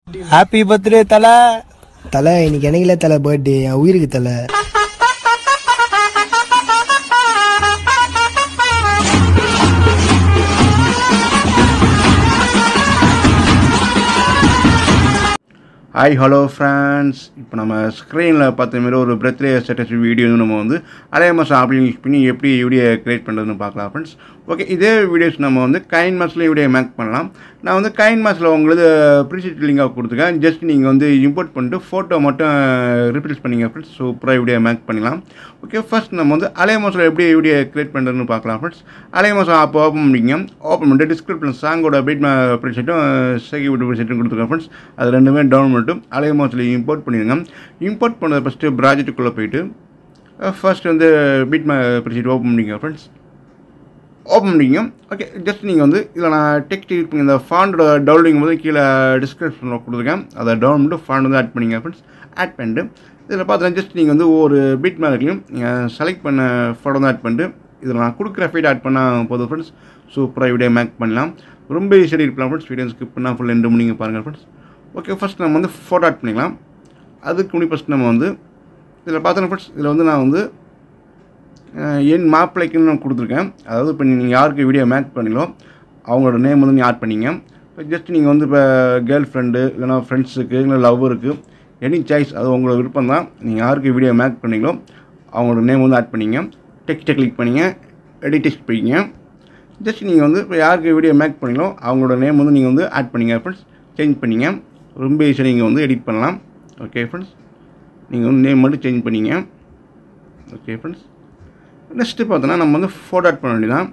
happy birthday தல தலை இன்னைக்கு எனக்குல தலை பர்த்டே என் உயிருக்கு தலை ஹாய் ஹலோ ஃப்ரெண்ட்ஸ் இப்போ நம்ம ஸ்க்ரீனில் பார்த்த மாதிரி ஒரு பர்த்டே ஸ்டேட்டஸ் வீடியோ நம்ம வந்து அலைய மாதம் அப்படின்னு யூஸ் பண்ணி எப்படி வீடியோ க்ரியேட் பண்ணுறதுன்னு பார்க்கலாம் ஃப்ரெண்ட்ஸ் ஓகே இதே வீடியோஸ் நம்ம வந்து கைன் மாஸில் வீடியோ மேக் பண்ணலாம் நான் வந்து கைன் மாஸில் உங்களுக்கு ப்ரீசெட் லிங்காக கொடுத்துருக்கேன் ஜஸ்ட் நீங்கள் வந்து இம்போர்ட் பண்ணிட்டு ஃபோட்டோ மட்டும் ரிப்ளேஸ் பண்ணிங்க ஃப்ரெண்ட்ஸ் சூப்பராக வீடியோ மேக் பண்ணலாம் ஓகே ஃபர்ஸ்ட் நம்ம வந்து அலைய மாதத்தில் எப்படி வீடியோ க்ரியேட் பண்ணுறதுன்னு பார்க்கலாம் ஃப்ரெண்ட்ஸ் அலைய மாதம் அப்போ ஓப்பன் பண்ணிங்க ஓப்பன் பண்ணிட்டு டிஸ்கிரிப்ஷன் சாங்கோட பீட் ப்ரீசெட்டும் செக்யூரிட்டி ப்ரீசெட்டும் கொடுத்துருக்கேன் ஃப்ரெண்ட்ஸ் அது ரெண்டுமே டவுன் பண்ணிட்டு அலைய மாதத்தில் இம்போர்ட் பண்ணிடுங்க இம்போர்ட் பண்ண ஃபஸ்ட்டு ப்ராஜெக்ட்டுக்குள்ளே போயிட்டு ஃபர்ஸ்ட் வந்து பீட் ப்ரீசெட் ஓப்பன் பண்ணிங்க ஃப்ரெண்ட்ஸ் ஓப்பன் பண்ணிங்க ஓகே ஜஸ்ட் நீங்கள் வந்து இதில் நான் டெக்ஸ்ட் யூஸ் பண்ணி இந்த ஃபாண்டோட டவுன்லிங் போது கீழே டிஸ்கிரிப்ஷனில் கொடுத்துருக்கேன் அதை டவுன் பண்ணிட்டு ஃபாண்ட் வந்து ஆட் பண்ணிங்க ஃப்ரெண்ட்ஸ் ஆட் பண்ணிட்டு இதில் பார்த்தீங்கன்னா ஜஸ்ட் நீங்கள் வந்து ஒரு பீட் மேலேயும் நீங்கள் செலக்ட் பண்ண ஃபோட்டோ தான் ஆட் பண்ணிட்டு இதில் நான் கொடுக்குற ஃபீட் ஆட் பண்ணால் போதும் ஃப்ரெண்ட்ஸ் சூப்பராக வீடியோ மேக் பண்ணலாம் ரொம்ப ஈஸியாக இருக்கலாம் ஃப்ரெண்ட்ஸ் வீடியோ ஸ்கிப் பண்ணால் ஃபுல் ரெண்டு மணிங்க பாருங்கள் ஃப்ரெண்ட்ஸ் ஓகே ஃபஸ்ட் நம்ம வந்து ஃபோட்டோ ஆட் பண்ணிக்கலாம் அதுக்கு முன்னாடி ஃபஸ்ட் நம்ம வந்து இதில் பார்த்தோன்னா ஃப்ரெண்ட்ஸ் இதில் வந்து நான் வந்து அஹ், என் மாப்பிள்ளைக்குன்னு நான் கொடுத்துருக்கேன் அதாவது இப்போ நீங்கள் யாருக்கு வீடியோ மேக் பண்ணீங்களோ அவங்களோட நேம் வந்து நீங்கள் ஆட் பண்ணீங்க இப்போ ஜஸ்ட் நீங்கள் வந்து இப்போ கேர்ள் ஃப்ரெண்டு இல்லைனா ஃப்ரெண்ட்ஸுக்கு இல்லை லவ்வருக்கு எனி சாய்ஸ் அது உங்களோட விருப்பம் தான் நீங்கள் யாருக்கு வீடியோ மேக் பண்ணீங்களோ அவங்களோட நேம் வந்து ஆட் பண்ணீங்க டெக்ஸ்ட்டை கிளிக் பண்ணிங்க எடிட் டெக்ஸ்ட் போய்ங்க ஜஸ்ட் நீங்கள் வந்து இப்போ யாருக்கு வீடியோ மேக் பண்ணீங்களோ அவங்களோட நேம் வந்து நீங்கள் வந்து ஆட் பண்ணீங்க ஃப்ரெண்ட்ஸ் சேஞ்ச் பண்ணீங்க ரொம்ப ஈஸியாக நீங்கள் வந்து எடிட் பண்ணலாம் ஓகே ஃப்ரெண்ட்ஸ் நீங்கள் வந்து நேம் மட்டும் சேஞ்ச் பண்ணீங்க ஓகே ஃப்ரெண்ட்ஸ் நெக்ஸ்ட்டு பார்த்தோன்னா நம்ம வந்து ஃபோட்டோ ஆட் பண்ண வேண்டியதான்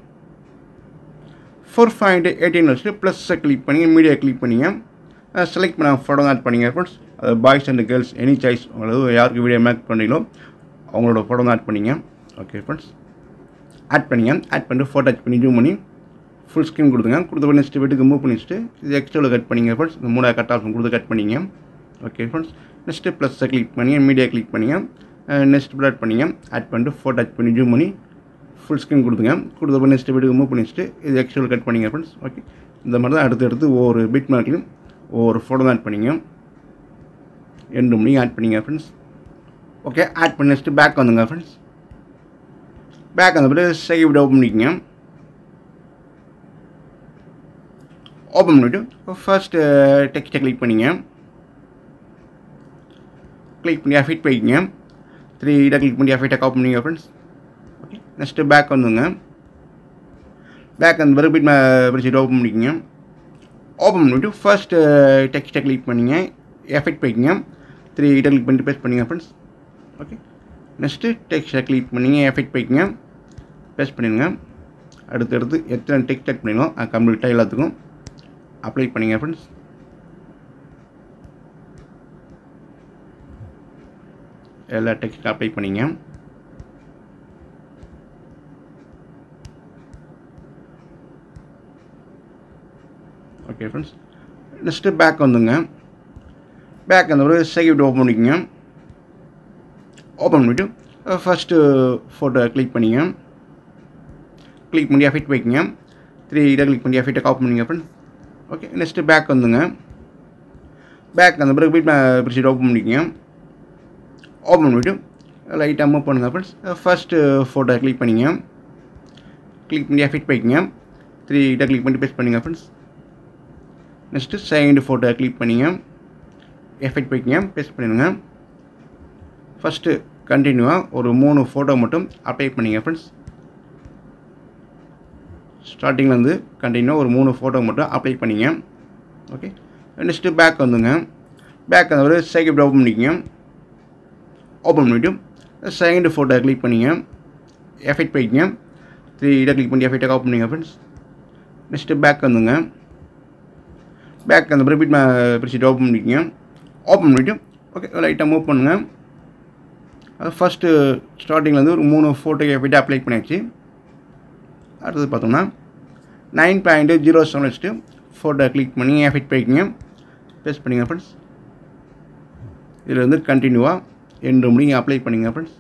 ஃபோர் பாயிண்ட் எயிட்டீன் வச்சுட்டு ப்ளஸ்ஸை கிளிக் பண்ணி மீடியா கிளிக் பண்ணிங்க செலக்ட் பண்ண ஃபோட்டோ ஆட் பண்ணிங்க ஃப்ரெண்ட்ஸ் அது boys and girls any choice உங்களுக்கு யாருக்கு வீடியோ மேக் பண்ணீங்களோ அவங்களோட ஃபோட்டோ தான் ஆட் பண்ணிங்க ஓகே ஃப்ரெண்ட்ஸ் ஆட் பண்ணிங்க ஆட் பண்ணிட்டு ஃபோட்டோ ஆட் பண்ணி ஜூம் பண்ணி ஃபுல் ஸ்க்ரீன் கொடுத்துங்க கொடுத்த நெக்ஸ்ட் வீட்டுக்கு மூவ் பண்ணிட்டு இது எக்ஸ்ட்ராவில் கட் பண்ணிங்க ஃப்ரெண்ட்ஸ் இந்த மூணாவது கட் ஆப்ஷன் கொடுத்து கட் பண்ணிங்க ஓகே ஃப்ரெண்ட்ஸ் நெக்ஸ்ட்டு ப்ளஸ்ஸை கிளிக் பண்ணிங்க மீடியா கிளிக் பண்ணிங்க நெக்ஸ்ட் ஆட் பண்ணிங்க ஆட் பண்ணிட்டு ஃபோட்டோ ஆட் பண்ணி ஜூம் பண்ணி ஃபுல் ஸ்க்ரீன் கொடுத்துங்க கொடுத்த நெக்ஸ்ட் வீட்டுக்கு மூவ் பண்ணிட்டு இது எக்ஸ்ட்ராவில் கட் பண்ணிங்க ஃப்ரெண்ட்ஸ் ஓகே இந்த மாதிரி தான் அடுத்து அடுத்து ஒவ்வொரு பிட் மார்க்லையும் ஒவ்வொரு ஃபோட்டோ தான் ஆட் பண்ணிங்க ரெண்டு மணி ஆட் பண்ணிங்க ஃப்ரெண்ட்ஸ் ஓகே ஆட் பண்ணி நெக்ஸ்ட்டு பேக் வந்துங்க ஃப்ரெண்ட்ஸ் பேக் வந்த பிறகு சேவ் ஓப்பன் பண்ணிக்கங்க ஓப்பன் பண்ணிவிட்டு ஃபர்ஸ்ட்டு டெக்ஸ்ட்டை கிளிக் பண்ணிங்க கிளிக் பண்ணி அஃபிட் போய்க்கிங்க த்ரீ இதை கிளிக் பண்ணி அஃபிட்டை காப்பி பண்ணிங்க ஃப்ரெண்ட்ஸ் ஓகே நெக்ஸ்ட்டு பேக் வந்துங்க பேக் அந்த பிறகு பிட் பிடிச்சிட்டு ஓப்பன் பண்ணிக்கங்க ஓப்பன் பண்ணிவிட்டு ஃபர்ஸ்ட் டெக்ஸ்ட்டை கிளிக் பண்ணிங்க எஃபெக்ட் போய்க்கிங்க த்ரீ இதை கிளிக் பண்ணிட்டு பேஸ்ட் பண்ணிங்க ஃப்ரெண்ட்ஸ் ஓகே நெக்ஸ்ட்டு டெக்ஸ்ட்டை கிளிக் பண்ணிங்க எஃபெக்ட் போய்க்கிங்க பேஸ்ட் பண்ணிடுங்க அடுத்து அடுத்து எத்தனை டெக்ஸ்ட் ஆட் பண்ணிடணும் அது கம்ப்ளீட்டாக எல்லாத்துக்கும் அப்ளை பண்ணிங்க ஃப்ரெண்ட்ஸ் எல்லா டெக்ஸ்ட் அப்ளை பண்ணிங்க ஓகே ஃப்ரெண்ட்ஸ் நெக்ஸ்ட்டு பேக் வந்துங்க பேக் அந்த ஒரு செகண்ட் ஓப்பன் பண்ணிக்கோங்க ஓப்பன் பண்ணிவிட்டு ஃபஸ்ட்டு ஃபோட்டோ கிளிக் பண்ணிங்க கிளிக் பண்ணி எஃபெக்ட் வைக்கிங்க த்ரீ இதை கிளிக் பண்ணி எஃபெக்ட்டை காப்பி பண்ணிங்க ஃப்ரெண்ட்ஸ் ஓகே நெக்ஸ்ட்டு பேக் வந்துங்க பேக் அந்த பிறகு போய் பிடிச்சிட்டு ஓப்பன் பண்ணிக்கோங்க ஓப்பன் பண்ணிவிட்டு லைட்டாக மூவ் பண்ணுங்கள் ஃப்ரெண்ட்ஸ் ஃபஸ்ட்டு ஃபோட்டோ கிளிக் பண்ணிங்க கிளிக் பண்ணி எஃபெக்ட் போய்க்கிங்க த்ரீ இதை கிளிக் பண்ணி பேஸ்ட் பண்ணுங்கள் friends next second photo click பண்ணிங்க எஃபெக்ட் போய்க்கிங்க பேஸ்ட் பண்ணிடுங்க ஃபஸ்ட்டு கண்டினியூவாக ஒரு மூணு ஃபோட்டோ மட்டும் அப்ளை பண்ணிங்க ஃப்ரெண்ட்ஸ் ஸ்டார்டிங்லேருந்து கண்டினியூவாக ஒரு மூணு ஃபோட்டோ மட்டும் அப்ளை பண்ணிங்க ஓகே நெக்ஸ்ட்டு பேக் வந்துங்க பேக் அந்த ஒரு செகண்ட் ஓப்பன் பண்ணிக்கங்க ஓப்பன் பண்ணிவிட்டு செகண்ட் ஃபோட்டோ கிளிக் பண்ணிங்க எஃபெக்ட் போய்க்கிங்க த்ரீ இதை கிளிக் பண்ணி எஃபெக்டை காப் பண்ணிங்க ஃப்ரெண்ட்ஸ் நெக்ஸ்ட்டு பேக் வந்துங்க பேக் அந்த ரிப்பீட் பிடிச்சிட்டு ஓப்பன் பண்ணிக்கங்க ஓப்பன் பண்ணிவிட்டு ஓகே லைட்டாக மூவ் பண்ணுங்கள் அது ஃபஸ்ட்டு ஸ்டார்டிங்லேருந்து ஒரு மூணு ஃபோட்டோ எஃபெக்ட் அப்ளை பண்ணியாச்சு அடுத்தது பார்த்தோம்னா நைன் பாயிண்ட் ஜீரோ செவன் வச்சுட்டு ஃபோட்டோ கிளிக் பண்ணி எஃபெக்ட் போய்க்கிங்க பேஸ்ட் பண்ணிங்க ஃப்ரெண்ட்ஸ் இதில் வந்து கண்டினியூவாக ரெண்டு முடிங்க அப்ளை பண்ணிங்க ஃப்ரெண்ட்ஸ்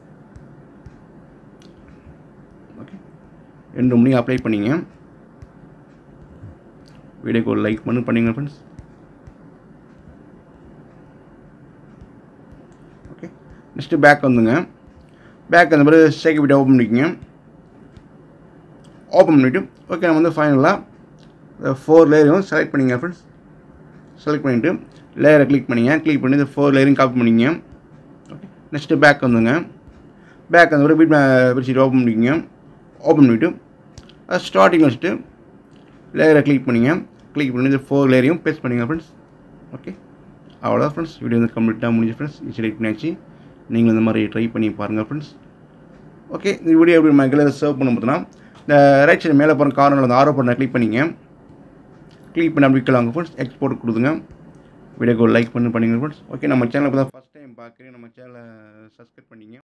ஓகே ரெண்டு முடிங்க அப்ளை பண்ணிங்க வீடியோக்கு ஒரு லைக் பண்ணி பண்ணிங்க ஃப்ரெண்ட்ஸ் நெக்ஸ்ட்டு பேக் வந்துங்க பேக் அந்த பிறகு சேக் விட்டு ஓப்பன் பண்ணிக்கோங்க ஓப்பன் பண்ணிவிட்டு ஓகே நம்ம வந்து ஃபைனலாக ஃபோர் லேயரும் செலக்ட் பண்ணிங்க ஃப்ரெண்ட்ஸ் செலக்ட் பண்ணிவிட்டு லேயரை கிளிக் பண்ணிங்க கிளிக் பண்ணி இந்த ஃபோர் லேயரையும் காப்பி பண்ணிங்க ஓகே நெக்ஸ்ட்டு பேக் வந்துங்க பேக் அந்த ஒரு பீட் பெட்ஷீட் ஓப்பன் பண்ணிக்கோங்க ஓப்பன் பண்ணிவிட்டு அது ஸ்டார்டிங் வச்சுட்டு லேயரை கிளிக் பண்ணிங்க கிளிக் பண்ணி இந்த ஃபோர் லேயரையும் பேஸ்ட் பண்ணிங்க ஃப்ரெண்ட்ஸ் ஓகே அவ்வளோதான் ஃப்ரெண்ட்ஸ் வீடியோ வந்து கம்ப்ளீட்டாக முடிஞ்சு ஃப்ரெண்ட்ஸ் செலக்ட் பண்ணியாச்சு நீங்களும் இந்த மாதிரி ட்ரை பண்ணி பாருங்கள் ஃப்ரெண்ட்ஸ் ஓகே இந்த வீடியோ எப்படி நம்ம கிளர் சர்வ் பண்ண பார்த்தோன்னா இந்த ரைட் சைடு மேலே போகிற கார்னரில் அந்த ஆரோ பண்ண கிளிக் பண்ணிங்க கிளிக் பண்ணி அப்படி வாங்க ஃப்ரெண்ட்ஸ் எக்ஸ்போர்ட் கொடுத்துங்க வீடியோக்கு லைக் பண்ணி பண்ணிங்க ஃப்ரெண்ட்ஸ் ஓகே நம்ம சேனல் இப்போ தான் ஃபஸ்ட் டைம் பார்க்குறேன் நம்ம சேனலை சப்ஸ்கிரைப் பண்ணிங்க